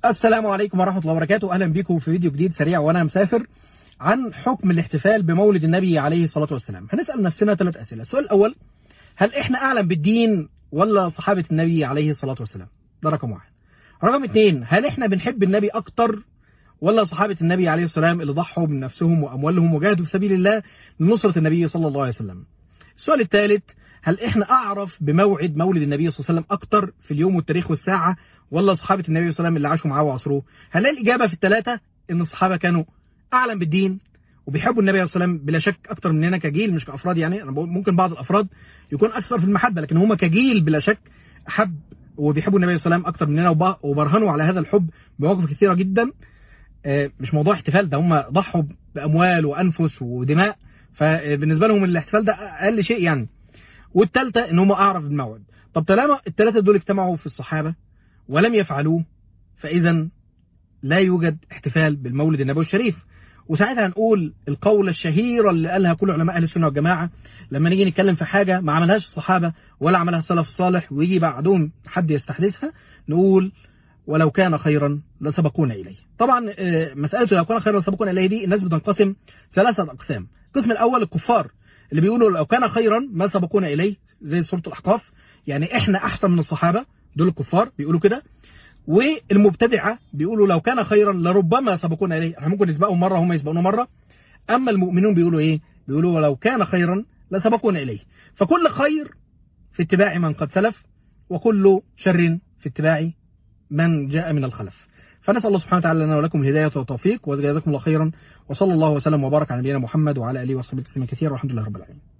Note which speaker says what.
Speaker 1: السلام عليكم ورحمة الله وبركاته أهلا بكم في فيديو جديد سريع وأنا مسافر عن حكم الاحتفال بمولد النبي عليه الصلاة والسلام هنسأل نفسنا ثلاث أسئلة السؤال الأول هل إحنا أعلم بالدين ولا صحابة النبي عليه الصلاة والسلام ده رقم واحد رقم اثنين هل إحنا بنحب النبي أكتر ولا صحابة النبي عليه السلام اللي ضحوا من نفسهم وأموالهم وجاهدوا في سبيل الله لنصرة النبي صلى الله عليه وسلم السؤال الثالث هل احنا اعرف بموعد مولد النبي صلى الله عليه وسلم اكتر في اليوم والتاريخ والساعه ولا صحابه النبي صلى الله عليه وسلم اللي عاشوا معاه وعصروه هل الاجابه في الثلاثه ان الصحابه كانوا اعلم بالدين وبيحبوا النبي صلى الله عليه وسلم بلا شك اكتر مننا كجيل مش كافراد يعني انا بقول ممكن بعض الافراد يكون اكثر في المحبه لكن هم كجيل بلا شك احب وبيحبوا النبي صلى الله عليه وسلم اكتر مننا وبرهنوا على هذا الحب بمواقف كثيره جدا مش موضوع احتفال ده هم ضحوا باموال وانفس ودماء فبالنسبه لهم الاحتفال ده اقل شيء يعني والثالثه ان هم اعرف بالموعد طب طالما الثلاثه دول اجتمعوا في الصحابه ولم يفعلوه فاذا لا يوجد احتفال بالمولد النبوي الشريف وساعتها هنقول القول الشهير اللي قالها كل علماء اهل السنه والجماعه لما نيجي نتكلم في حاجه ما عملهاش الصحابه ولا عملها السلف الصالح ويجي بعدهم حد يستحدثها نقول ولو كان خيرا لسبقونا اليه. طبعا مساله لو كان خيرا لسبقونا اليه دي الناس بتنقسم ثلاثه اقسام. القسم الاول الكفار اللي بيقولوا لو كان خيرا ما سبقونا اليه زي سوره الاحقاف يعني احنا احسن من الصحابه دول الكفار بيقولوا كده والمبتدعه بيقولوا لو كان خيرا لربما سبقونا اليه احنا ممكن نسبقهم مره هم يسبقونا مره اما المؤمنون بيقولوا ايه بيقولوا ولو كان خيرا لسبقونا اليه فكل خير في اتباع من قد سلف وكل شر في اتباع من جاء من الخلف فنسال الله سبحانه وتعالى لنا ولكم الهدايه والتوفيق وجزاكم الله خيرا وصلى الله وسلم وبارك على نبينا محمد وعلى اله وصحبه وسلم كثيرا والحمد لله رب العالمين